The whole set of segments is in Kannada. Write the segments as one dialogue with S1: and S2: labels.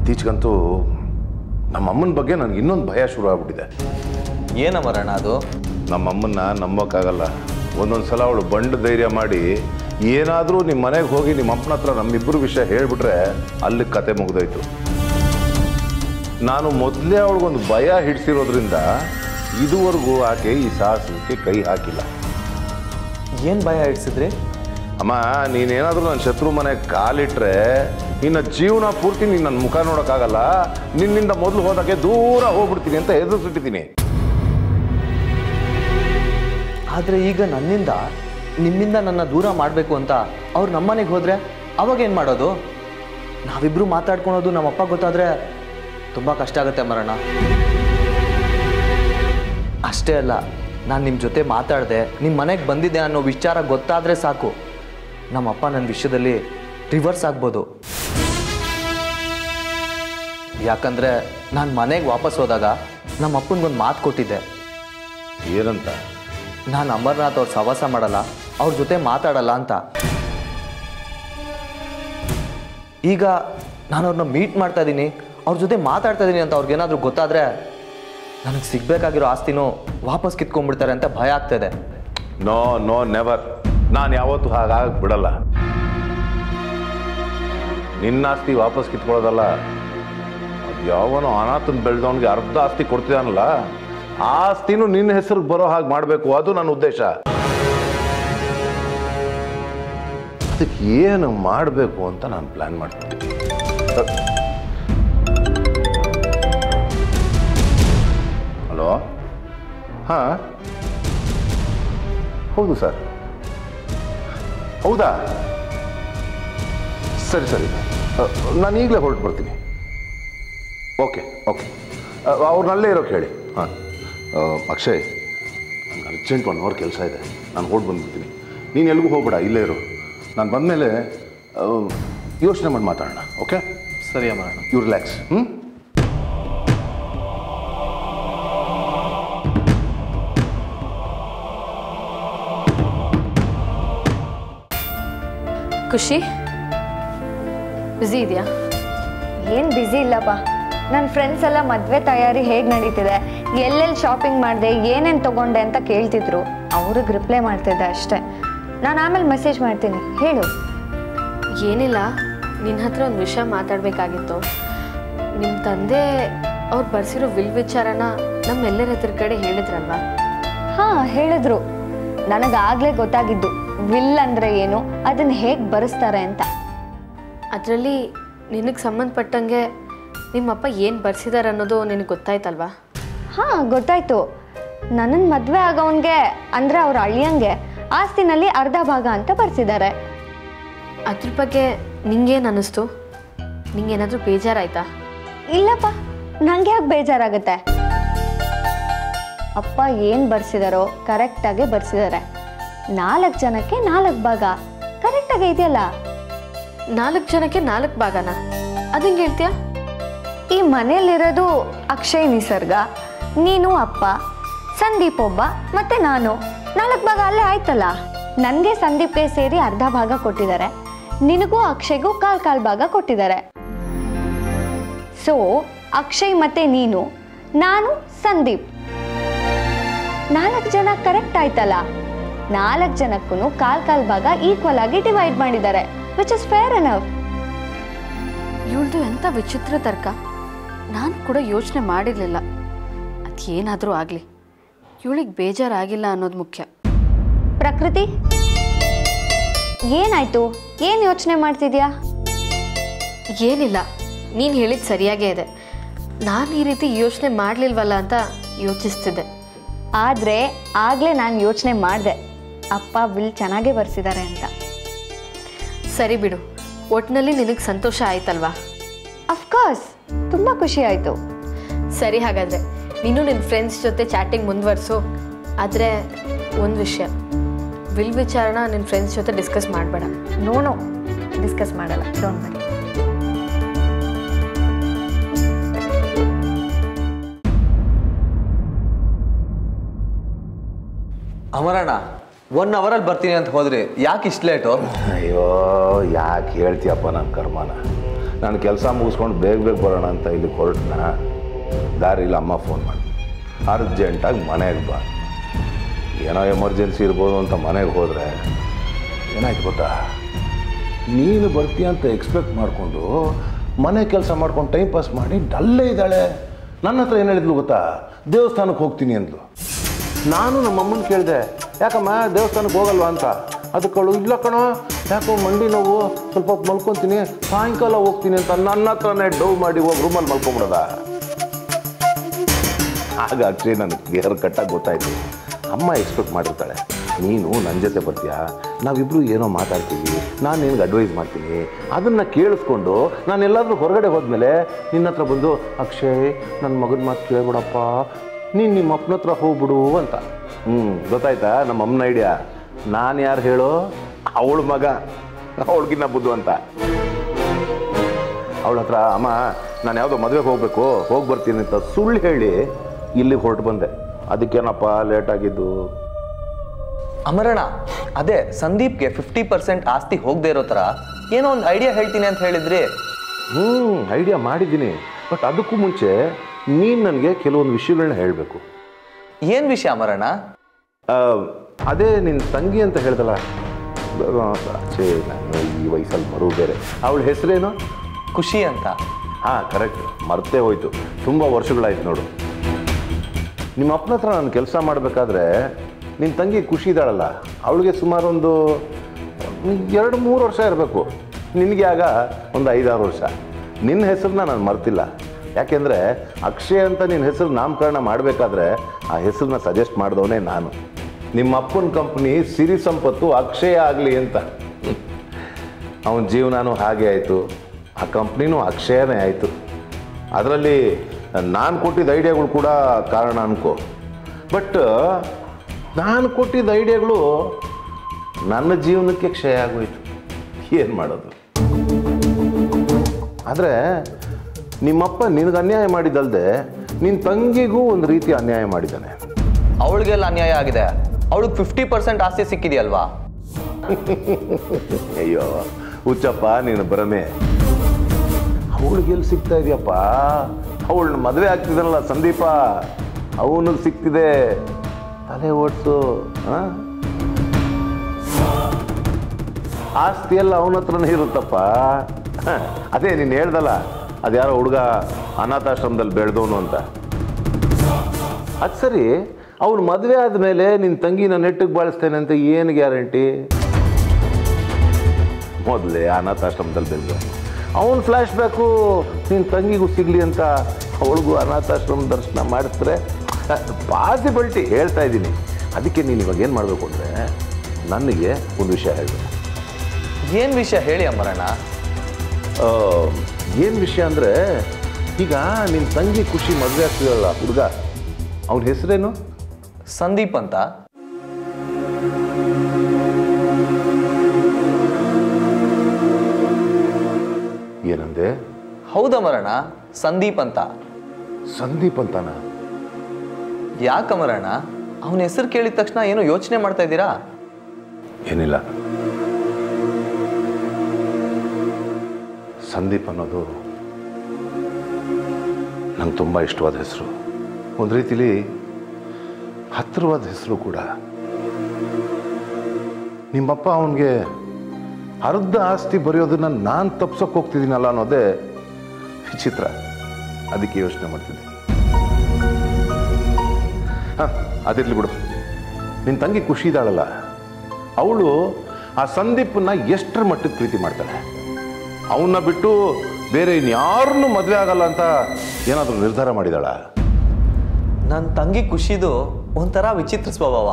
S1: ಇತ್ತೀಚೆಗಂತೂ ನಮ್ಮಮ್ಮನ ಬಗ್ಗೆ ನನಗೆ ಇನ್ನೊಂದು ಭಯ ಶುರು ಆಗ್ಬಿಟ್ಟಿದೆ
S2: ಏನಮರಣ್ಣ ಅದು
S1: ನಮ್ಮಮ್ಮನ್ನ ನಂಬೋಕ್ಕಾಗಲ್ಲ ಒಂದೊಂದು ಸಲ ಅವಳು ಬಂಡು ಧೈರ್ಯ ಮಾಡಿ ಏನಾದರೂ ನಿಮ್ಮ ಮನೆಗೆ ಹೋಗಿ ನಿಮ್ಮ ಅಪ್ಪನ ಹತ್ರ ನಮ್ಮಿಬ್ಬರು ವಿಷಯ ಹೇಳಿಬಿಟ್ರೆ ಅಲ್ಲಿ ಕತೆ ಮುಗಿದೋಯ್ತು ನಾನು ಮೊದಲೇ ಅವಳಿಗೊಂದು ಭಯ ಹಿಡಿಸಿರೋದ್ರಿಂದ ಇದುವರೆಗೂ ಆಕೆ ಈ ಸಾಹಸಕ್ಕೆ ಕೈ ಹಾಕಿಲ್ಲ
S2: ಏನು ಭಯ ಇಡ್ಸಿದ್ರಿ
S1: ಅಮ್ಮ ನೀನೇನಾದರೂ ನನ್ನ ಶತ್ರು ಮನೆಗೆ ಕಾಲಿಟ್ರೆ ನಿನ್ನ ಜೀವನ ಪೂರ್ತಿ ನೀನು ನನ್ನ ಮುಖ ನೋಡೋಕ್ಕಾಗಲ್ಲ ನಿನ್ನಿಂದ ಮೊದಲು ಹೋದಾಗೆ ದೂರ ಹೋಗ್ಬಿಡ್ತೀನಿ ಅಂತ ಹೆದರ್ಸಿಟ್ಟಿದ್ದೀನಿ
S2: ಆದರೆ ಈಗ ನನ್ನಿಂದ ನಿಮ್ಮಿಂದ ನನ್ನ ದೂರ ಮಾಡಬೇಕು ಅಂತ ಅವ್ರು ನಮ್ಮನೆಗೆ ಹೋದರೆ ಅವಾಗ ಏನು ಮಾಡೋದು ನಾವಿಬ್ಬರು ಮಾತಾಡ್ಕೊಳೋದು ನಮ್ಮಪ್ಪ ಗೊತ್ತಾದರೆ ತುಂಬ ಕಷ್ಟ ಆಗುತ್ತೆ ಮರಣ್ಣ ಅಷ್ಟೇ ಅಲ್ಲ ನಾನು ನಿಮ್ಮ ಜೊತೆ ಮಾತಾಡಿದೆ ನಿಮ್ಮ ಮನೆಗೆ ಬಂದಿದ್ದೆ ಅನ್ನೋ ವಿಚಾರ ಗೊತ್ತಾದರೆ ಸಾಕು ನಮ್ಮಪ್ಪ ನನ್ನ ವಿಷಯದಲ್ಲಿ ರಿವರ್ಸ್ ಆಗ್ಬೋದು ಯಾಕಂದರೆ ನಾನು ಮನೆಗೆ ವಾಪಸ್ ಹೋದಾಗ ನಮ್ಮ ಅಪ್ಪನಿಗೊಂದು ಮಾತು ಕೊಟ್ಟಿದ್ದೆ
S1: ಏನಂತ
S2: ನಾನು ಅಮರ್ನಾಥ್ ಅವ್ರ ಸವಾಸ ಮಾಡಲ್ಲ ಅವ್ರ ಜೊತೆ ಮಾತಾಡಲ್ಲ ಅಂತ ಈಗ ನಾನು ಅವ್ರನ್ನ ಮೀಟ್ ಮಾಡ್ತಾ ಇದ್ದೀನಿ ಅವ್ರ ಜೊತೆ ಮಾತಾಡ್ತಾ ಇದ್ದೀನಿ ಅಂತ ಅವ್ರಿಗೇನಾದ್ರೂ ಗೊತ್ತಾದ್ರೆ ನನಗೆ ಸಿಗ್ಬೇಕಾಗಿರೋ ಆಸ್ತಿನೂ ವಾಪಸ್ ಕಿತ್ಕೊಂಡ್ಬಿಡ್ತಾರೆ ಅಂತ ಭಯ ಆಗ್ತದೆ
S1: ನೋ ನೋ ನೆವರ್ ನಾನು ಯಾವತ್ತೂ ಹಾಗಾಗಿ ಬಿಡಲ್ಲ ನಿನ್ನ ಆಸ್ತಿ ವಾಪಸ್ ಕಿತ್ಕೊಳ್ಳೋದಲ್ಲ ಅದು ಯಾವನೋ ಅನಾಥನ್ ಬೆಳೆದವನಿಗೆ ಅರ್ಧ ಆಸ್ತಿ ಕೊಡ್ತಿದಾನಲ್ಲ ಆ ಆಸ್ತಿನೂ ನಿನ್ನ ಹೆಸರಿಗೆ ಬರೋ ಹಾಗೆ ಮಾಡಬೇಕು ಅದು ನನ್ನ ಉದ್ದೇಶ ಅದಕ್ಕೆ ಏನು ಮಾಡಬೇಕು ಅಂತ ನಾನು ಪ್ಲ್ಯಾನ್ ಮಾಡ್ತೀನಿ ಹಲೋ ಹಾಂ ಹೌದು ಸರ್ ಹೌದಾ ಸರಿ ಸರಿ ಅ, ನಾನು ಈಗಲೇ ಹೊರಟು ಬರ್ತೀನಿ ಓಕೆ ಓಕೆ ಅವ್ರನ್ನಲ್ಲೇ ಇರೋಕೆ ಹೇಳಿ ಹಾಂ ಅಕ್ಷಯ್ ನಂಗೆ ಅರ್ಜೆಂಟ್ ಒನ್ ಅವರ್ ಕೆಲಸ ಇದೆ ನಾನು ಹೊರಟು ಬಂದ್ಬಿಡ್ತೀನಿ ನೀನು ಎಲ್ಲಿಗೂ ಹೋಗ್ಬೇಡ ಇಲ್ಲೇ ಇರು ನಾನು ಬಂದಮೇಲೆ ಯೋಚನೆ ಮಾಡಿ ಮಾತಾಡೋಣ ಓಕೆ
S2: ಸರಿ ಅಮರಣ್ಣ
S1: ಯು ರಿಲ್ಯಾಕ್ಸ್ ಹ್ಞೂ
S3: ಖುಷಿ ಬ್ಯುಸಿ ಇದೆಯಾ
S4: ಏನು ಬ್ಯುಸಿ ಇಲ್ಲಪ್ಪ ನನ್ನ ಫ್ರೆಂಡ್ಸ್ ಎಲ್ಲ ಮದುವೆ ತಯಾರಿ ಹೇಗೆ ನಡೀತಿದೆ ಎಲ್ಲೆಲ್ಲಿ ಶಾಪಿಂಗ್ ಮಾಡಿದೆ ಏನೇನು ತೊಗೊಂಡೆ ಅಂತ ಕೇಳ್ತಿದ್ರು ಅವ್ರಿಗೆ ರಿಪ್ಲೈ ಮಾಡ್ತಿದ್ದೆ ಅಷ್ಟೇ ನಾನು ಆಮೇಲೆ ಮೆಸೇಜ್ ಮಾಡ್ತೀನಿ ಹೇಳು
S3: ಏನಿಲ್ಲ ನಿನ್ನ ಹತ್ರ ಒಂದು ವಿಷಯ ಮಾತಾಡಬೇಕಾಗಿತ್ತು ನಿಮ್ಮ ತಂದೆ ಅವ್ರು ಬರ್ಸಿರೋ ವಿಲ್ ವಿಚಾರನ ನಮ್ಮೆಲ್ಲರ ಹತ್ರ ಕಡೆ ಹೇಳಿದ್ರಲ್ವಾ
S4: ಹಾಂ ಹೇಳಿದ್ರು ನನಗಾಗಲೇ ಗೊತ್ತಾಗಿದ್ದು ವಿಲ್ ಅಂದರೆ ಏನು ಅದನ್ನು ಹೇಗೆ ಬರೆಸ್ತಾರೆ ಅಂತ
S3: ಅದರಲ್ಲಿ ನಿನಗೆ ಸಂಬಂಧಪಟ್ಟಂಗೆ ನಿಮ್ಮಪ್ಪ ಏನು ಬರ್ಸಿದಾರೆ ಅನ್ನೋದು ನಿನಗೆ ಗೊತ್ತಾಯ್ತಲ್ವಾ
S4: ಹಾಂ ಗೊತ್ತಾಯ್ತು ನನ್ನ ಮದುವೆ ಆಗೋನ್ಗೆ ಅಂದರೆ ಅವ್ರ ಅಳಿಯಂಗೆ ಆಸ್ತಿನಲ್ಲಿ ಅರ್ಧ ಭಾಗ ಅಂತ ಬರ್ಸಿದ್ದಾರೆ
S3: ಅದ್ರ ಬಗ್ಗೆ ನಿಂಗೇನು ಅನ್ನಿಸ್ತು ನಿಂಗೇನಾದರೂ ಬೇಜಾರಾಯ್ತಾ
S4: ಇಲ್ಲಪ್ಪ ನಂಗೆ ಯಾಕೆ ಬೇಜಾರಾಗುತ್ತೆ ಅಪ್ಪ ಏನು ಬರ್ಸಿದಾರೋ ಕರೆಕ್ಟಾಗೆ ಬರ್ಸಿದ್ದಾರೆ ನಾಲ್ಕು ಜನಕ್ಕೆ ನಾಲ್ಕು ಭಾಗ ಕರೆಕ್ಟಾಗಿ ಇದೆಯಲ್ಲ
S3: ನಾಲ್ಕು ಜನಕ್ಕೆ ನಾಲ್ಕು ಭಾಗನ ಅದಂಗೆ ಹೇಳ್ತೀಯಾ
S4: ಈ ಮನೆಯಲ್ಲಿರೋದು ಅಕ್ಷಯ್ ನಿಸರ್ಗ ನೀನು ಅಪ್ಪ ಸಂದೀಪ್ ಒಬ್ಬ ಮತ್ತೆ ನಾನು ನಾಲ್ಕು ಭಾಗ ಅಲ್ಲೇ ಆಯ್ತಲ್ಲ ನನಗೆ ಸಂದೀಪ್ಗೆ ಸೇರಿ ಅರ್ಧ ಭಾಗ ಕೊಟ್ಟಿದ್ದಾರೆ ನಿನಗೂ ಅಕ್ಷಯ್ಗೂ ಕಾಲ್ ಕಾಲ್ ಭಾಗ ಕೊಟ್ಟಿದ್ದಾರೆ ಸೊ ಅಕ್ಷಯ್ ಮತ್ತೆ ನೀನು ನಾನು ಸಂದೀಪ್ ನಾಲ್ಕು ಜನ ಕರೆಕ್ಟ್ ಆಯ್ತಲ್ಲ ನಾಲ್ಕು ಜನಕ್ಕೂ ಕಾಲ್ ಕಾಲ್ ಭಾಗ ಈಕ್ವಲ್ ಆಗಿ ಡಿವೈಡ್ ಮಾಡಿದ್ದಾರೆ ವಿಚ್ ಇಸ್ ಫೇರ್ ಅನಫ್
S3: ಇವಳ್ದು ಎಂಥ ವಿಚಿತ್ರ ತರ್ಕ ನಾನು ಕೂಡ ಯೋಚನೆ ಮಾಡಿರಲಿಲ್ಲ ಅದೇನಾದರೂ ಆಗಲಿ ಇವಳಿಗೆ ಬೇಜಾರಾಗಿಲ್ಲ ಅನ್ನೋದು ಮುಖ್ಯ
S4: ಪ್ರಕೃತಿ ಏನಾಯ್ತು ಏನು ಯೋಚನೆ ಮಾಡ್ತಿದ್ಯಾ
S3: ಏನಿಲ್ಲ ನೀನು ಹೇಳಿದ ಸರಿಯಾಗೇ ಇದೆ ನಾನು ಈ ರೀತಿ ಯೋಚನೆ ಮಾಡಲಿಲ್ವಲ್ಲ ಅಂತ ಯೋಚಿಸ್ತಿದ್ದೆ
S4: ಆದರೆ ಆಗಲೇ ನಾನು ಯೋಚನೆ ಮಾಡಿದೆ ಅಪ್ಪ ಬಿಲ್ ಚೆನ್ನಾಗೇ ಬರ್ಸಿದ್ದಾರೆ ಅಂತ
S3: ಸರಿ ಬಿಡು ಒಟ್ಟಿನಲ್ಲಿ ನಿನಗೆ ಸಂತೋಷ ಆಯ್ತಲ್ವಾ
S4: ಅಫ್ಕೋರ್ಸ್ ತುಂಬ ಖುಷಿ ಆಯಿತು
S3: ಸರಿ ಹಾಗಾದರೆ ನೀನು ನಿನ್ನ ಫ್ರೆಂಡ್ಸ್ ಜೊತೆ ಚಾಟಿಂಗ್ ಮುಂದುವರಿಸು ಆದರೆ ಒಂದು ವಿಷಯ ವಿಲ್ ವಿಚಾರನ ನಿನ್ನ ಫ್ರೆಂಡ್ಸ್ ಜೊತೆ ಡಿಸ್ಕಸ್ ಮಾಡಬೇಡ
S4: ನೋನು ಡಿಸ್ಕಸ್ ಮಾಡಲ್ಲ ಡೋಂಟ್ ವರಿ
S2: ಅಮರಣ್ಣ ಒನ್ ಅವರಲ್ಲಿ ಬರ್ತೀನಿ ಅಂತ ಹೋದ್ರಿ ಯಾಕೆ ಇಷ್ಟು ಲೇಟು
S1: ಅಯ್ಯೋ ಯಾಕೆ ಹೇಳ್ತೀಯಪ್ಪ ನನ್ನ ಕರ್ಮನ ನಾನು ಕೆಲಸ ಮುಗಿಸ್ಕೊಂಡು ಬೇಗ ಬೇಗ ಬರೋಣ ಅಂತ ಇಲ್ಲಿ ಹೊರಟ್ನ ದಾರಿಲಿ ಅಮ್ಮ ಫೋನ್ ಮಾಡಿ ಅರ್ಜೆಂಟಾಗಿ ಮನೆಗೆ ಬಾ ಏನೋ ಎಮರ್ಜೆನ್ಸಿ ಇರ್ಬೋದು ಅಂತ ಮನೆಗೆ ಹೋದರೆ ಏನಾಯ್ತು ಗೊತ್ತಾ ನೀನು ಬರ್ತೀಯ ಅಂತ ಎಕ್ಸ್ಪೆಕ್ಟ್ ಮಾಡಿಕೊಂಡು ಮನೆ ಕೆಲಸ ಮಾಡ್ಕೊಂಡು ಟೈಮ್ ಪಾಸ್ ಮಾಡಿ ಡಲ್ಲೇ ಇದ್ದಾಳೆ ನನ್ನ ಹತ್ರ ಏನು ಹೇಳಿದ್ಲು ಗೊತ್ತಾ ದೇವಸ್ಥಾನಕ್ಕೆ ಹೋಗ್ತೀನಿ ಅಂದ್ಲು ನಾನು ನಮ್ಮ ಅಮ್ಮನ ಕೇಳಿದೆ ಯಾಕಮ್ಮ ದೇವಸ್ಥಾನಕ್ಕೆ ಹೋಗಲ್ವಾ ಅಂತ ಅದಕ್ಕೆ ಅವಳು ಇಲ್ಲ ಕಣೋ ಯಾಕೋ ಮಂಡಿ ನೋವು ಸ್ವಲ್ಪ ಹೊತ್ತು ಮಲ್ಕೊತೀನಿ ಸಾಯಂಕಾಲ ಹೋಗ್ತೀನಿ ಅಂತ ನನ್ನ ಹತ್ರನೇ ಡೌ ಮಾಡಿ ಹೋಗಿ ರೂಮಲ್ಲಿ ಮಲ್ಕೊಂಬಿಡೋದ ಆಗ ಅಕ್ಷಯ್ ನನಗೆ ಕ್ಲಿಯರ್ ಕಟ್ಟಾಗಿ ಗೊತ್ತಾಯ್ತು ಅಮ್ಮ ಎಕ್ಸ್ಪೆಕ್ಟ್ ಮಾಡಿರ್ತಾಳೆ ನೀನು ನನ್ನ ಜೊತೆ ಬರ್ತೀಯಾ ನಾವಿಬ್ಬರು ಏನೋ ಮಾತಾಡ್ತೀವಿ ನಾನು ನಿನಗೆ ಅಡ್ವೈಸ್ ಮಾಡ್ತೀನಿ ಅದನ್ನು ಕೇಳಿಸ್ಕೊಂಡು ನಾನು ಎಲ್ಲಾದರೂ ಹೊರಗಡೆ ಹೋದ್ಮೇಲೆ ನಿನ್ನ ಹತ್ರ ಬಂದು ಅಕ್ಷಯ್ ನನ್ನ ಮಗನ ಮಾತು ಕೇಳ್ಬಿಡಪ್ಪ ನೀನು ನಿಮ್ಮ ಅಪ್ಪನ ಹತ್ರ ಹೋಗ್ಬಿಡು ಅಂತ ಹ್ಞೂ ಗೊತ್ತಾಯ್ತಾ ನಮ್ಮ ಅಮ್ಮನ ಐಡಿಯಾ ನಾನು ಯಾರು ಹೇಳೋ ಅವಳ ಮಗ ಅವಳಿಗಿನ್ನ ಬುದ್ಧು ಅಂತ ಅವಳ ಹತ್ರ ಅಮ್ಮ ನಾನು ಯಾವುದೋ ಮದುವೆಗೆ ಹೋಗಬೇಕು ಹೋಗಿ ಬರ್ತೀನಿ ಅಂತ ಸುಳ್ಳು ಹೇಳಿ ಇಲ್ಲಿಗೆ ಹೊರಟು ಬಂದೆ ಅದಕ್ಕೇನಪ್ಪ ಲೇಟ್ ಆಗಿದ್ದು
S2: ಅಮರಣ ಅದೇ ಸಂದೀಪ್ಗೆ ಫಿಫ್ಟಿ ಪರ್ಸೆಂಟ್ ಆಸ್ತಿ ಹೋಗದೆ ಇರೋ ಥರ ಏನೋ ಒಂದು ಐಡಿಯಾ ಹೇಳ್ತೀನಿ ಅಂತ ಹೇಳಿದ್ರಿ
S1: ಹ್ಞೂ ಐಡಿಯಾ ಮಾಡಿದ್ದೀನಿ ಬಟ್ ಅದಕ್ಕೂ ಮುಂಚೆ ನೀನು ನನಗೆ ಕೆಲವೊಂದು ವಿಷಯಗಳನ್ನ ಹೇಳಬೇಕು
S2: ಏನು ವಿಷಯ ಅಮರಣ
S1: ಅದೇ ನಿನ್ನ ತಂಗಿ ಅಂತ ಹೇಳ್ದಲ್ಲ ಛೇ ನಾನು ಈ ವಯಸ್ಸಲ್ಲಿ ಮರು ಬೇರೆ ಅವಳ ಹೆಸರೇನು
S2: ಖುಷಿ ಅಂತ
S1: ಹಾಂ ಕರೆಕ್ಟ್ ಮರ್ತೇ ಹೋಯ್ತು ತುಂಬ ವರ್ಷಗಳಾಯ್ತು ನೋಡು ನಿಮ್ಮ ಅಪ್ಪನ ಹತ್ರ ನಾನು ಕೆಲಸ ಮಾಡಬೇಕಾದ್ರೆ ನಿನ್ನ ತಂಗಿ ಖುಷಿ ಇದ್ದಾಳಲ್ಲ ಅವಳಿಗೆ ಸುಮಾರು ಒಂದು ಎರಡು ಮೂರು ವರ್ಷ ಇರಬೇಕು ನಿನಗೆ ಆಗ ಒಂದು ಐದಾರು ವರ್ಷ ನಿನ್ನ ಹೆಸರನ್ನ ನಾನು ಮರ್ತಿಲ್ಲ ಯಾಕೆಂದರೆ ಅಕ್ಷಯ್ ಅಂತ ನಿನ್ನ ಹೆಸರು ನಾಮಕರಣ ಮಾಡಬೇಕಾದ್ರೆ ಆ ಹೆಸರನ್ನ ಸಜೆಸ್ಟ್ ಮಾಡಿದವನೇ ನಾನು ನಿಮ್ಮ ಅಪ್ಪನ ಕಂಪ್ನಿ ಸಿರಿ ಸಂಪತ್ತು ಅಕ್ಷಯ ಆಗಲಿ ಅಂತ ಅವನ ಜೀವನನೂ ಹಾಗೆ ಆಯಿತು ಆ ಕಂಪ್ನಿನೂ ಅಕ್ಷಯನೇ ಆಯಿತು ಅದರಲ್ಲಿ ನಾನು ಕೊಟ್ಟಿದ್ದ ಐಡಿಯಾಗಳು ಕೂಡ ಕಾರಣ ಅನ್ಕೋ ಬಟ್ ನಾನು ಕೊಟ್ಟಿದ್ದ ಐಡಿಯಾಗಳು ನನ್ನ ಜೀವನಕ್ಕೆ ಕ್ಷಯ ಆಗೋಯ್ತು ಏನು ಮಾಡೋದು ಆದರೆ ನಿಮ್ಮಪ್ಪ ನಿನಗೆ ಅನ್ಯಾಯ ಮಾಡಿದ್ದಲ್ದೆ ನಿನ್ನ ತಂಗಿಗೂ ಒಂದು ರೀತಿ ಅನ್ಯಾಯ ಮಾಡಿದ್ದಾನೆ
S2: ಅವಳಿಗೆಲ್ಲ ಅನ್ಯಾಯ ಆಗಿದೆ ಅವಳಿಗೆ ಫಿಫ್ಟಿ ಪರ್ಸೆಂಟ್ ಆಸ್ತಿ ಸಿಕ್ಕಿದೆಯಲ್ವಾ
S1: ಅಯ್ಯೋ ಹುಚ್ಚಪ್ಪ ನೀನು ಭ್ರಮೆ ಅವಳಿಗೆ ಎಲ್ಲಿ ಸಿಗ್ತಾ ಇದೆಯಪ್ಪ ಅವಳನ್ನ ಮದುವೆ ಆಗ್ತಿದ್ದಾನಲ್ಲ ಸಂದೀಪ ಅವನಿಗೆ ಸಿಗ್ತಿದೆ ತಲೆ ಓಡಿಸು ಆಸ್ತಿ ಎಲ್ಲ ಅವನ ಹತ್ರನೇ ಇರುತ್ತಪ್ಪ ಹ, ಅದೇ ನೀನು ಹೇಳ್ದಲ್ಲ ಅದ್ಯಾರೋ ಹುಡುಗ ಅನಾಥಾಶ್ರಮದಲ್ಲಿ ಬೆಳೆದವನು ಅಂತ ಅದು ಸರಿ ಅವನು ಮದುವೆ ಆದಮೇಲೆ ನಿನ್ನ ತಂಗಿನ ನೆಟ್ಟಿಗೆ ಬಾಳಿಸ್ತೇನೆ ಅಂತ ಏನು ಗ್ಯಾರಂಟಿ ಮೊದಲೇ ಅನಾಥಾಶ್ರಮದಲ್ಲಿ ಬೆಳೆದ ಅವನು ಫ್ಲ್ಯಾಶ್ ಬ್ಯಾಕು ನಿನ್ನ ತಂಗಿಗೂ ಸಿಗಲಿ ಅಂತ ಅವಳಿಗೂ ಅನಾಥಾಶ್ರಮ ದರ್ಶನ ಮಾಡಿದ್ರೆ ಪಾಸಿಬಿಲಿಟಿ ಹೇಳ್ತಾ ಇದ್ದೀನಿ ಅದಕ್ಕೆ ನೀನು ಇವಾಗ ಏನು ಮಾಡಬೇಕು ಅಂದರೆ ನನಗೆ ಒಂದು ವಿಷಯ ಹೇಳಬೇಕು
S2: ಏನು ವಿಷಯ ಹೇಳಿ ಅಮರಣ್ಣ
S1: ಏನು ವಿಷಯ ಅಂದರೆ ಈಗ ನಿನ್ನ ತಂಗಿ ಖುಷಿ ಮದುವೆ ಆಗ್ತಿದಲ್ಲ ಹುಡುಗ ಅವನ ಹೆಸರೇನು
S2: ಸಂದೀಪ್ ಅಂತ
S1: ಏನಂದೆ
S2: ಹೌದಮರಣ ಸಂದೀಪ್ ಅಂತ
S1: ಸಂದೀಪ್ ಅಂತಾನ
S2: ಯಾಕಮರಣ ಅವನ ಹೆಸರು ಕೇಳಿದ ತಕ್ಷಣ ಏನೋ ಯೋಚನೆ ಮಾಡ್ತಾ ಇದ್ದೀರಾ
S1: ಏನಿಲ್ಲ ಸಂದೀಪ್ ಅನ್ನೋದು ನಂಗೆ ತುಂಬ ಇಷ್ಟವಾದ ಹೆಸರು ಒಂದು ರೀತಿಲಿ ಹತ್ತಿರವಾದ ಹೆಸರು ಕೂಡ ನಿಮ್ಮಪ್ಪ ಅವನಿಗೆ ಅರ್ಧ ಆಸ್ತಿ ಬರೆಯೋದನ್ನ ನಾನು ತಪ್ಸೋಕೆ ಹೋಗ್ತಿದ್ದೀನಲ್ಲ ಅನ್ನೋದೇ ವಿಚಿತ್ರ ಅದಕ್ಕೆ ಯೋಚನೆ ಮಾಡ್ತಿದ್ದೆ ಹಾಂ ಅದಿರಲಿ ಬಿಡು ನಿನ್ನ ತಂಗಿ ಖುಷಿ ಇದ್ದಾಳಲ್ಲ ಅವಳು ಆ ಸಂದೀಪನ್ನ ಎಷ್ಟರ ಮಟ್ಟಕ್ಕೆ ಪ್ರೀತಿ ಮಾಡ್ತಾಳೆ ಅವನ್ನ ಬಿಟ್ಟು ಬೇರೆ ಇನ್ಯಾರನ್ನೂ ಮದುವೆ ಆಗಲ್ಲ ಅಂತ ಏನಾದರೂ ನಿರ್ಧಾರ ಮಾಡಿದಾಳ
S2: ನನ್ನ ತಂಗಿ ಖುಷಿದು ಒಂಥರ ವಿಚಿತ್ರ ಸ್ವಭಾವ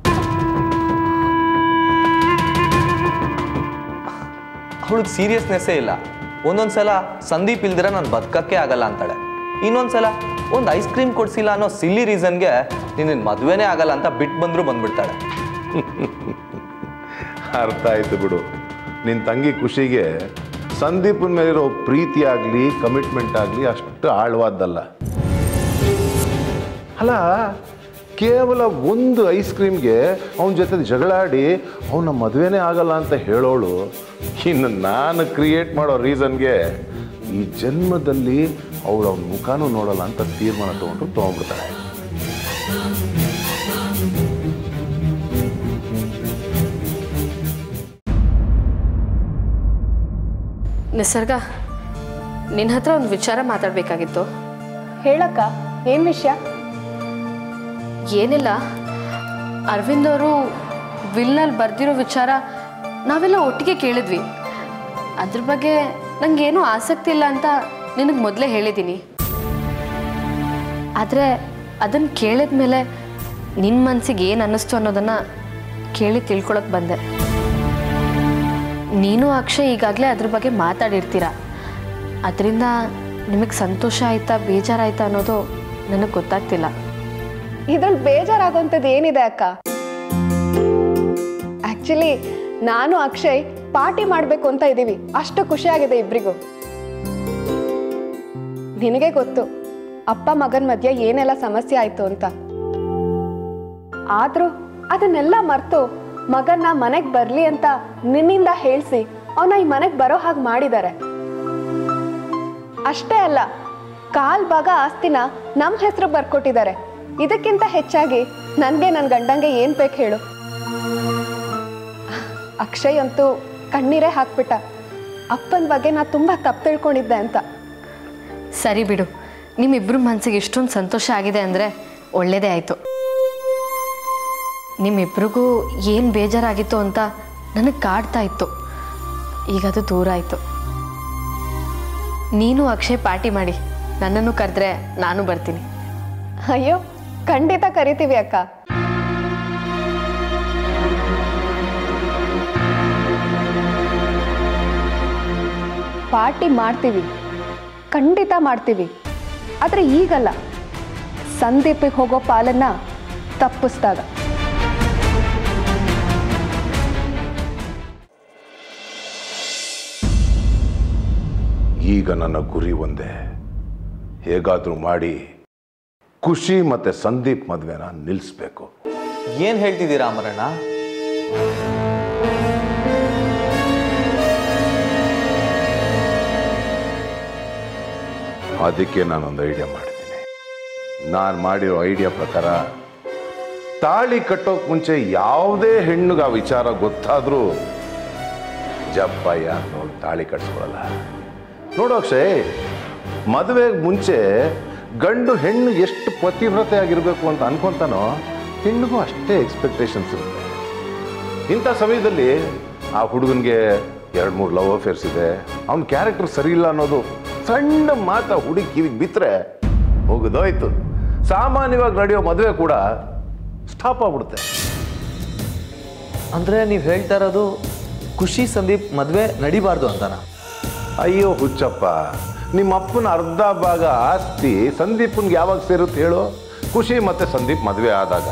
S2: ಅವಳಿಗೆ ಸೀರಿಯಸ್ನೆಸ್ಸೇ ಇಲ್ಲ ಒಂದೊಂದು ಸಲ ಸಂದೀಪ್ ಇಲ್ದಿರ ನಾನು ಬದುಕಕ್ಕೆ ಆಗಲ್ಲ ಅಂತಾಳೆ ಇನ್ನೊಂದು ಸಲ ಒಂದು ಐಸ್ ಕ್ರೀಮ್ ಕೊಡ್ಸಿಲ್ಲ ಅನ್ನೋ ಸಿಲ್ಲಿ ರೀಸನ್ಗೆ ನಿನ್ನ ಮದುವೆನೇ ಆಗಲ್ಲ ಅಂತ ಬಿಟ್ಟು ಬಂದರೂ ಬಂದ್ಬಿಡ್ತಾಳೆ
S1: ಅರ್ಥ ಆಯ್ತು ಬಿಡು ನಿನ್ನ ತಂಗಿ ಖುಷಿಗೆ ಸಂದೀಪನ ಮೇಲಿರೋ ಪ್ರೀತಿ ಆಗಲಿ ಕಮಿಟ್ಮೆಂಟ್ ಆಗಲಿ ಅಷ್ಟು ಆಳವಾದ್ದಲ್ಲ ಅಲ್ಲ ಕೇವಲ ಒಂದು ಐಸ್ ಕ್ರೀಮ್ಗೆ ಅವನ ಜೊತೆ ಜಗಳಾಡಿ ಅವನ ಮದುವೆನೇ ಆಗಲ್ಲ ಅಂತ ಹೇಳೋಳು ಇನ್ನು ನಾನು ಕ್ರಿಯೇಟ್ ಮಾಡೋ ರೀಸನ್ಗೆ ಈ ಜನ್ಮದಲ್ಲಿ ಅವಳು ಅವನ ಮುಖನೂ ನೋಡಲ್ಲ ಅಂತ ತೀರ್ಮಾನ ತಗೊಂಡು ತೊಗೊಂಡ್ಬಿಡ್ತಾಳೆ
S3: ನಿಸರ್ಗ ನಿನ್ನ ಹತ್ರ ಒಂದು ವಿಚಾರ ಮಾತಾಡಬೇಕಾಗಿತ್ತು
S5: ಹೇಳಕ್ಕ ಏನ್ ವಿಷಯ
S3: ಏನಿಲ್ಲ ಅರವಿಂದ್ ಅವರು ವಿಲ್ನಲ್ಲಿ ಬರ್ದಿರೋ ವಿಚಾರ ನಾವೆಲ್ಲ ಒಟ್ಟಿಗೆ ಕೇಳಿದ್ವಿ ಅದ್ರ ಬಗ್ಗೆ ನನಗೇನೂ ಆಸಕ್ತಿ ಇಲ್ಲ ಅಂತ ನಿನಗೆ ಮೊದಲೇ ಹೇಳಿದ್ದೀನಿ ಆದರೆ ಅದನ್ನು ಕೇಳಿದ ಮೇಲೆ ನಿನ್ನ ಮನಸ್ಸಿಗೆ ಏನು ಅನ್ನಿಸ್ತು ಅನ್ನೋದನ್ನು ಕೇಳಿ ತಿಳ್ಕೊಳಕ್ಕೆ ಬಂದೆ ನೀನು ಅಕ್ಷಯ್ ಈಗಾಗಲೇ ಅದ್ರ ಬಗ್ಗೆ ಮಾತಾಡಿರ್ತೀರ ಅದರಿಂದ ನಿಮಗೆ ಸಂತೋಷ ಆಯ್ತಾ ಬೇಜಾರಾಯ್ತಾ ಅನ್ನೋದು ನನಗೆ ಗೊತ್ತಾಗ್ತಿಲ್ಲ
S5: ಇದ್ರಲ್ಲಿ ಬೇಜಾರಾಗೋಂಥದ್ದು ಏನಿದೆ ಅಕ್ಕ ಆಕ್ಚುಲಿ ನಾನು ಅಕ್ಷಯ್ ಪಾರ್ಟಿ ಮಾಡ್ಬೇಕು ಅಂತ ಇದ್ದೀವಿ ಅಷ್ಟು ಖುಷಿಯಾಗಿದೆ ಇಬ್ರಿಗೂ ನಿನಗೆ ಗೊತ್ತು ಅಪ್ಪ ಮಗನ ಮಧ್ಯೆ ಏನೆಲ್ಲ ಸಮಸ್ಯೆ ಆಯ್ತು ಅಂತ ಆದ್ರೂ ಅದನ್ನೆಲ್ಲ ಮರ್ತು ಮಗನ್ನ ಮನೆಗ್ ಬರ್ಲಿ ಅಂತ ನಿನ್ನಿಂದ ಹೇಳ್ಸಿ ಅವನ ಈ ಮನೆಗ್ ಬರೋ ಹಾಗೆ ಮಾಡಿದ್ದಾರೆ ಅಷ್ಟೇ ಅಲ್ಲ ಕಾಲ್ ಭಾಗ ಆಸ್ತಿನ ನಮ್ಮ ಹೆಸರು ಬರ್ಕೊಟ್ಟಿದ್ದಾರೆ ಇದಕ್ಕಿಂತ ಹೆಚ್ಚಾಗಿ ನನಗೆ ನನ್ನ ಗಂಡಂಗೆ ಏನು ಬೇಕು ಹೇಳು ಅಕ್ಷಯ್ ಅಂತೂ ಕಣ್ಣೀರೇ ಹಾಕ್ಬಿಟ್ಟ ಅಪ್ಪನ ಬಗ್ಗೆ ನಾ ತುಂಬ ತಪ್ಪು ತಿಳ್ಕೊಂಡಿದ್ದೆ ಅಂತ
S3: ಸರಿ ಬಿಡು ನಿಮ್ಮಿಬ್ಬರು ಮನಸ್ಸಿಗೆ ಇಷ್ಟೊಂದು ಸಂತೋಷ ಆಗಿದೆ ಅಂದರೆ ಒಳ್ಳೇದೇ ಆಯಿತು ನಿಮ್ಮಿಬ್ರಿಗೂ ಏನು ಬೇಜಾರಾಗಿತ್ತು ಅಂತ ನನಗೆ ಕಾಡ್ತಾ ಇತ್ತು ಈಗ ಅದು ದೂರ ಆಯಿತು ನೀನು ಅಕ್ಷಯ್ ಪಾರ್ಟಿ ಮಾಡಿ ನನ್ನನ್ನು ಕರೆದ್ರೆ ನಾನು ಬರ್ತೀನಿ
S5: ಅಯ್ಯೋ ಖಂಡಿತ ಕರಿತೀವಿ ಅಕ್ಕ ಪಾರ್ಟಿ ಮಾಡ್ತೀವಿ ಖಂಡಿತ ಮಾಡ್ತೀವಿ ಆದರೆ ಈಗಲ್ಲ ಸಂದೀಪಿಗೆ ಹೋಗೋ ಪಾಲನ್ನ ತಪ್ಪಿಸ್ದಾಗ
S1: ಈಗ ನನ್ನ ಗುರಿ ಒಂದೇ ಹೇಗಾದರೂ ಮಾಡಿ ಖುಷಿ ಮತ್ತೆ ಸಂದೀಪ್ ಮದುವೆನ ನಿಲ್ಲಿಸ್ಬೇಕು
S2: ಏನು ಹೇಳ್ತಿದ್ದೀರಾ ಅಮರಣ್ಣ
S1: ಅದಕ್ಕೆ ನಾನೊಂದು ಐಡಿಯಾ ಮಾಡಿದ್ದೀನಿ ನಾನು ಮಾಡಿರೋ ಐಡಿಯಾ ಪ್ರಕಾರ ತಾಳಿ ಕಟ್ಟೋಕ್ ಮುಂಚೆ ಯಾವುದೇ ಹೆಣ್ಣಿಗೆ ಆ ವಿಚಾರ ಗೊತ್ತಾದ್ರೂ ಜಪ್ಪಯ್ಯ ನೋಡಿ ತಾಳಿ ಕಟ್ಸ್ಕೊಳಲ್ಲ ನೋಡು ಅಕ್ಷಯ್ ಮದುವೆಗೆ ಮುಂಚೆ ಗಂಡು ಹೆಣ್ಣು ಎಷ್ಟು ಪತಿವ್ರತೆ ಆಗಿರಬೇಕು ಅಂತ ಅನ್ಕೊಂತಾನೋ ಹೆಣ್ಣಿಗೂ ಅಷ್ಟೇ ಎಕ್ಸ್ಪೆಕ್ಟೇಷನ್ಸ್ ಇರುತ್ತೆ ಇಂಥ ಸಮಯದಲ್ಲಿ ಆ ಹುಡುಗನಿಗೆ ಎರಡು ಮೂರು ಲವ್ ಅಫೇರ್ಸ್ ಇದೆ ಅವನ ಕ್ಯಾರೆಕ್ಟರ್ ಸರಿ ಇಲ್ಲ ಅನ್ನೋದು ಸಣ್ಣ ಮಾತ ಹುಡುಗಿ ಕಿವಿಗೆ ಬಿತ್ತರೆ ಹೋಗುದೋಯ್ತು ಸಾಮಾನ್ಯವಾಗಿ ನಡೆಯೋ ಮದುವೆ ಕೂಡ ಸ್ಟಾಪ್ ಆಗ್ಬಿಡುತ್ತೆ
S2: ಅಂದರೆ ನೀವು ಹೇಳ್ತಾ ಇರೋದು ಖುಷಿ ಸಂದೀಪ್ ಮದುವೆ ನಡಿಬಾರ್ದು ಅಂತನಾ
S1: ಅಯ್ಯೋ ಹುಚ್ಚಪ್ಪ ನಿಮ್ಮ ಅಪ್ಪನ ಅರ್ಧ ಭಾಗ ಆಸ್ತಿ ಸಂದೀಪನ್ಗೆ ಯಾವಾಗ ಸೇರುತ್ತೆ ಹೇಳು ಖುಷಿ ಮತ್ತೆ ಸಂದೀಪ್ ಮದುವೆ ಆದಾಗ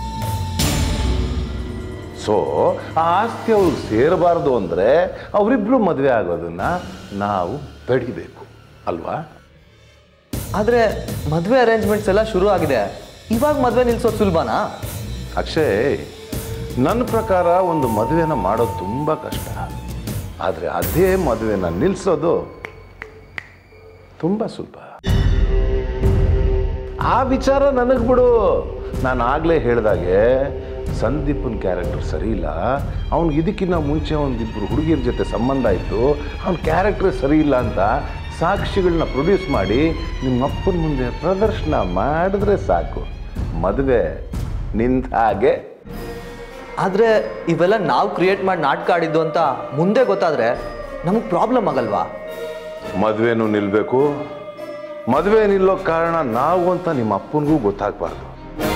S1: ಸೊ ಆ ಆಸ್ತಿ ಅವ್ರಿಗೆ ಸೇರಬಾರ್ದು ಅಂದರೆ ಅವರಿಬ್ರು ಮದುವೆ ಆಗೋದನ್ನ ನಾವು ತಡಿಬೇಕು ಅಲ್ವಾ
S2: ಆದರೆ ಮದುವೆ ಅರೇಂಜ್ಮೆಂಟ್ಸ್ ಎಲ್ಲ ಶುರು ಆಗಿದೆ ಇವಾಗ ಮದುವೆ ನಿಲ್ಸೋದು ಸುಲಭನಾ
S1: ಅಕ್ಷಯ್ ನನ್ನ ಪ್ರಕಾರ ಒಂದು ಮದುವೆನ ಮಾಡೋದು ತುಂಬ ಕಷ್ಟ ಆದರೆ ಅದೇ ಮದುವೆನ ನಿಲ್ಲಿಸೋದು ತುಂಬ ಸುಲಭ ಆ ವಿಚಾರ ನನಗೆ ಬಿಡು ನಾನು ಆಗಲೇ ಹೇಳ್ದಾಗೆ ಸಂದೀಪನ್ ಕ್ಯಾರೆಕ್ಟರ್ ಸರಿ ಇಲ್ಲ ಅವ್ನಿಗೆ ಇದಕ್ಕಿಂತ ಮುಂಚೆ ಒಂದಿಬ್ಬರು ಹುಡುಗಿಯರ ಜೊತೆ ಸಂಬಂಧ ಇತ್ತು ಅವ್ನ ಕ್ಯಾರೆಕ್ಟರ್ ಸರಿ ಇಲ್ಲ ಅಂತ ಸಾಕ್ಷಿಗಳನ್ನ ಪ್ರೊಡ್ಯೂಸ್ ಮಾಡಿ ನಿಮ್ಮ ಅಪ್ಪನ ಮುಂದೆ ಪ್ರದರ್ಶನ ಮಾಡಿದ್ರೆ ಸಾಕು ಮದುವೆ ನಿಂತ ಹಾಗೆ
S2: ಆದರೆ ಇವೆಲ್ಲ ನಾವು ಕ್ರಿಯೇಟ್ ಮಾಡಿ ನಾಟಕ ಆಡಿದ್ದು ಅಂತ ಮುಂದೆ ಗೊತ್ತಾದರೆ ನಮಗೆ ಪ್ರಾಬ್ಲಮ್ ಆಗಲ್ವಾ
S1: ಮದುವೆನೂ ನಿಲ್ಲಬೇಕು ಮದುವೆ ನಿಲ್ಲೋ ಕಾರಣ ನಾವು ಅಂತ ನಿಮ್ಮ ಅಪ್ಪನಿಗೂ ಗೊತ್ತಾಗಬಾರ್ದು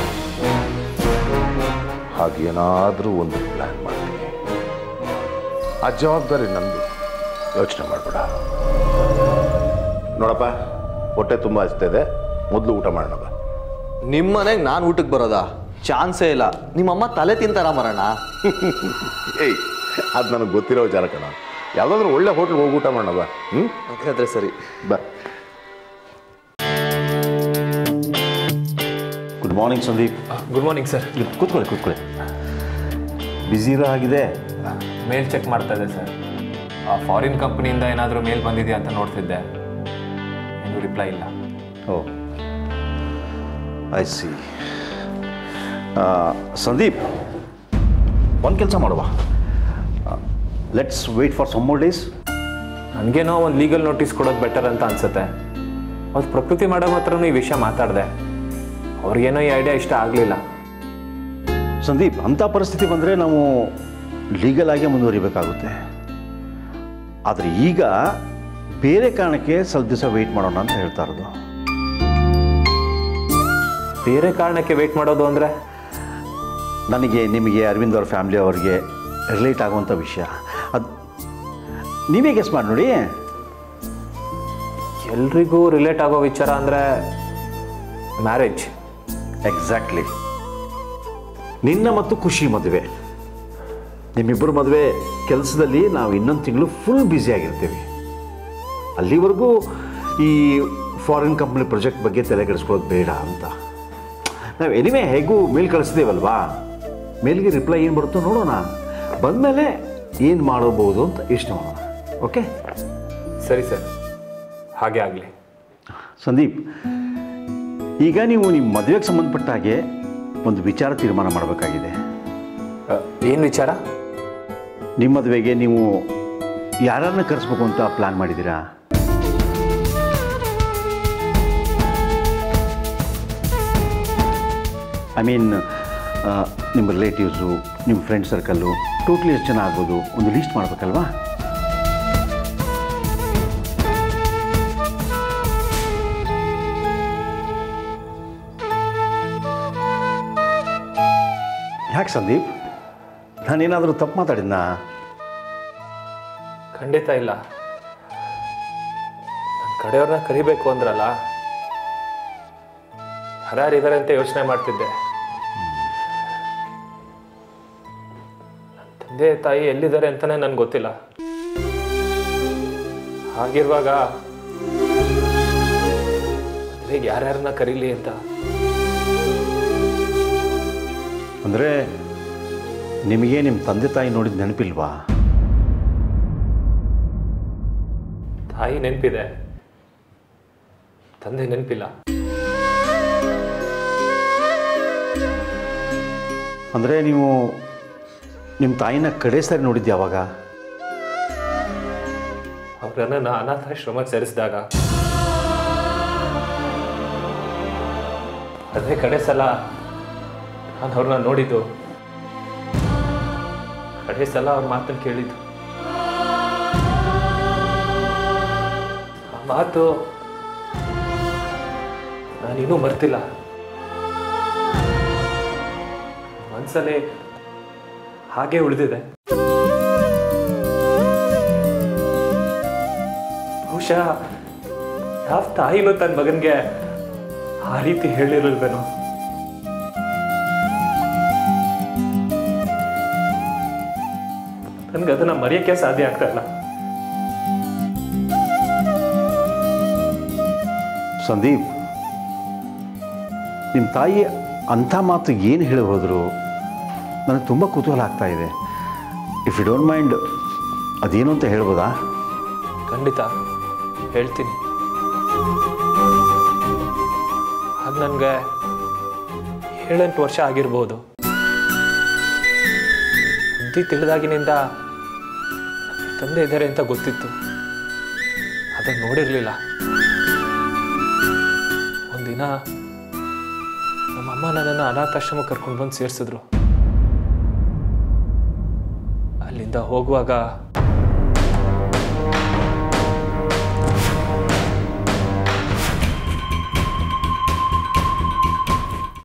S1: ಹಾಗೇನಾದರೂ ಒಂದು ಪ್ಲ್ಯಾನ್ ಮಾಡ್ತೀನಿ ಆ ಜವಾಬ್ದಾರಿ ನಂದು ಯೋಚನೆ ಮಾಡಬೇಡ ನೋಡಪ್ಪ ಹೊಟ್ಟೆ ತುಂಬ ಹಚ್ತಿದೆ ಮೊದಲು ಊಟ ಮಾಡೋಣ ಬಾ.
S2: ನಿಮ್ಮ ಮನೆಗೆ ನಾನು ಊಟಕ್ಕೆ ಬರೋದಾ ಚಾನ್ಸೇ ಇಲ್ಲ ನಿಮ್ಮಮ್ಮ ತಲೆ ತಿಂತಾರ ಮರಣ
S1: ಏಯ್ ಅದು ನನಗೆ ಗೊತ್ತಿರೋ ವಿಚಾರ ಕಣ ಯಾವುದಾದ್ರೂ ಒಳ್ಳೆ ಹೋಟ್ಲ್ಗೆ ಹೋಗಿ ಊಟ ಮಾಡೋಣ ಬಾ ಹ್ಞೂ
S2: ಹಾಗಾದ್ರೆ ಸರಿ
S1: ಬಾ
S6: good morning Sandeep
S7: good morning sir
S6: ಇಲ್ಲಿ ಕೂತ್ಕೊಳ್ಳಿ ಕೂತ್ಕೊಳ್ಳಿ ಬ್ಯುಸಿ ಇರೋ ಆಗಿದೆ
S7: ಮೇಲ್ ಚೆಕ್ ಮಾಡ್ತಾ ಇದ್ದೆ ಸರ್ ಆ ಫಾರಿನ್ ಕಂಪ್ನಿಯಿಂದ ಏನಾದರೂ ಮೇಲ್ ಬಂದಿದೆಯಾ ಅಂತ ನೋಡ್ತಿದ್ದೆ ಮೇಲೂ ರಿಪ್ಲೈ ಇಲ್ಲ
S6: ಓ ಐ ಸಿ ಸಂದೀಪ್ ಒಂದು ಕೆಲಸ ಮಾಡುವ let's wait for some more days
S7: ನನಗೇನೋ ಒಂದು ಲೀಗಲ್ ನೋಟಿಸ್ ಕೊಡೋದು ಬೆಟರ್ ಅಂತ ಅನ್ಸುತ್ತೆ ಅವತ್ತು ಪ್ರಕೃತಿ ಮೇಡಮ್ ಹತ್ರನೂ ಈ ವಿಷಯ ಮಾತಾಡಿದೆ ಅವ್ರಿಗೇನೋ ಈ ಐಡಿಯಾ ಇಷ್ಟ ಆಗಲಿಲ್ಲ
S6: ಸಂದೀಪ್ ಅಂಥ ಪರಿಸ್ಥಿತಿ ಬಂದರೆ ನಾವು ಲೀಗಲ್ ಆಗೇ ಮುಂದುವರಿಬೇಕಾಗುತ್ತೆ ಆದರೆ ಈಗ ಬೇರೆ ಕಾರಣಕ್ಕೆ ಸ್ವಲ್ಪ ದಿವಸ ವೆಯ್ಟ್ ಮಾಡೋಣ ಅಂತ ಹೇಳ್ತಾ ಇರೋದು
S7: ಬೇರೆ ಕಾರಣಕ್ಕೆ ವೆಯ್ಟ್ ಮಾಡೋದು ಅಂದರೆ
S6: ನನಗೆ ನಿಮಗೆ ಅರವಿಂದ್ ಅವ್ರ ಫ್ಯಾಮಿಲಿ ಅವ್ರಿಗೆ ರಿಲೇಟ್ ಆಗುವಂಥ ವಿಷಯ ಅದು ನೀವೇ ಗೆಸ್ ಮಾಡಿ ನೋಡಿ
S7: ಎಲ್ರಿಗೂ ರಿಲೇಟ್ ಆಗೋ ವಿಚಾರ ಅಂದರೆ ಮ್ಯಾರೇಜ್
S6: ಎಕ್ಸಾಕ್ಟ್ಲಿ ನಿನ್ನ ಮತ್ತು ಖುಷಿ ಮದುವೆ ನಿಮ್ಮಿಬ್ಬರು ಮದುವೆ ಕೆಲಸದಲ್ಲಿ ನಾವು ಇನ್ನೊಂದು ತಿಂಗಳು ಫುಲ್ ಬ್ಯುಸಿಯಾಗಿರ್ತೀವಿ ಅಲ್ಲಿವರೆಗೂ ಈ ಫಾರಿನ್ ಕಂಪ್ನಿ ಪ್ರಾಜೆಕ್ಟ್ ಬಗ್ಗೆ ತಲೆ ಕೆಡಿಸ್ಕೊಳ್ಳೋದು ಬೇಡ ಅಂತ ನಾವು ಎನಿವೆ ಹೇಗೂ ಮೇಲ್ ಕಳಿಸ್ತೀವಲ್ವಾ ಮೇಲ್ಗೆ ರಿಪ್ಲೈ ಏನು ಬರುತ್ತೋ ನೋಡೋಣ ಬಂದಮೇಲೆ ಏನು ಮಾಡಬಹುದು ಅಂತ ಯೋಚನೆ ಮಾಡೋಣ ಓಕೆ
S7: ಸರಿ ಸರ್ ಹಾಗೆ ಆಗಲಿ
S6: ಸಂದೀಪ್ ಈಗ ನೀವು ನಿಮ್ಮ ಮದುವೆಗೆ ಸಂಬಂಧಪಟ್ಟ ಹಾಗೆ ಒಂದು ವಿಚಾರ ತೀರ್ಮಾನ ಮಾಡಬೇಕಾಗಿದೆ
S7: ಏನು ವಿಚಾರ
S6: ನಿಮ್ಮ ಮದುವೆಗೆ ನೀವು ಯಾರನ್ನ ಕರೆಸ್ಬೇಕು ಅಂತ ಪ್ಲ್ಯಾನ್ ಮಾಡಿದ್ದೀರಾ ಐ ಮೀನ್ ನಿಮ್ಮ ರಿಲೇಟಿವ್ಸು ನಿಮ್ಮ ಫ್ರೆಂಡ್ ಸರ್ಕಲ್ಲು ಟೋಟ್ಲಿ ಎಷ್ಟು ಜನ ಆಗ್ಬೋದು ಒಂದು ಲೀಸ್ಟ್ ಮಾಡಬೇಕಲ್ವಾ ಯಾಕೆ ಸಂದೀಪ್ ನಾನೇನಾದರೂ ತಪ್ಪು ಮಾತಾಡಿದ್ನಾ
S7: ಖಂಡಿತ ಇಲ್ಲ ನನ್ನ ಕಡೆಯವ್ರನ್ನ ಕರಿಬೇಕು ಅಂದ್ರಲ್ಲ ಯಾರ್ಯಾರಿದ್ದಾರೆ ಅಂತ ಯೋಚನೆ ಮಾಡ್ತಿದ್ದೆ ನನ್ನ ತಂದೆ ತಾಯಿ ಎಲ್ಲಿದ್ದಾರೆ ಅಂತಾನೆ ನನ್ಗೆ ಗೊತ್ತಿಲ್ಲ ಹಾಗಿರುವಾಗ ಮದ್ವೆಗೆ ಯಾರ್ಯಾರನ್ನ ಕರೀಲಿ ಅಂತ
S6: ಅಂದರೆ ನಿಮಗೆ ನಿಮ್ಮ ತಂದೆ ತಾಯಿ ನೋಡಿದ ನೆನಪಿಲ್ವಾ
S7: ತಾಯಿ ನೆನಪಿದೆ ತಂದೆ ನೆನಪಿಲ್ಲ
S6: ಅಂದರೆ ನೀವು ನಿಮ್ಮ ತಾಯಿನ ಕಡೆ ಸರಿ ನೋಡಿದ್ದು ಯಾವಾಗ
S7: ಅವ್ರನ್ನ ಅನಾಥಾಶ್ರಮಕ್ಕೆ ಸೇರಿಸಿದಾಗ ಅದೇ ಕಡೆ ಸಲ ನಾನು ಅವ್ರನ್ನ ನೋಡಿದ್ದು ಕಡೆ ಸಲ ಅವ್ರ ಮಾತನ್ನು ಕೇಳಿದ್ದು ಆ ಮಾತು ನಾನಿನ್ನೂ ಮರ್ತಿಲ್ಲ ಮನಸ್ಸಲ್ಲಿ ಹಾಗೆ ಉಳಿದಿದೆ ಬಹುಶಃ ಯಾವ ತಾಯಿನೂ ತನ್ನ ಮಗನಿಗೆ ಆ ರೀತಿ ಹೇಳಿರಲ್ವೇನೋ ನನ್ಗೆ ಅದನ್ನ ಮರೆಯೋಕ್ಕೆ ಸಾಧ್ಯ ಆಗ್ತಾ ಇಲ್ಲ
S6: ಸಂದೀಪ್ ನಿಮ್ಮ ತಾಯಿ ಅಂಥ ಮಾತು ಏನು ಹೇಳಿ ಹೋದರು ನನಗೆ ತುಂಬ ಕುತೂಹಲ ಆಗ್ತಾ ಇದೆ ಇಫ್ ಯು ಡೋಂಟ್ ಮೈಂಡ್ ಅದೇನು ಅಂತ ಹೇಳ್ಬೋದಾ
S7: ಖಂಡಿತ ಹೇಳ್ತೀನಿ ಆಗ ನನಗೆ ಏಳೆಂಟು ವರ್ಷ ಆಗಿರ್ಬೋದು ಬುದ್ಧಿ ತಿಳಿದಾಗಿನಿಂದ ನನ್ನ ತಂದೆ ಇದ್ದಾರೆ ಅಂತ ಗೊತ್ತಿತ್ತು ಅದನ್ನು ನೋಡಿರಲಿಲ್ಲ ಒಂದಿನ ನಮ್ಮಮ್ಮ ನನ್ನನ್ನು ಅನಾಥಾಶ್ರಮಕ್ಕೆ ಕರ್ಕೊಂಡು ಬಂದು ಸೇರಿಸಿದ್ರು ಅಲ್ಲಿಂದ ಹೋಗುವಾಗ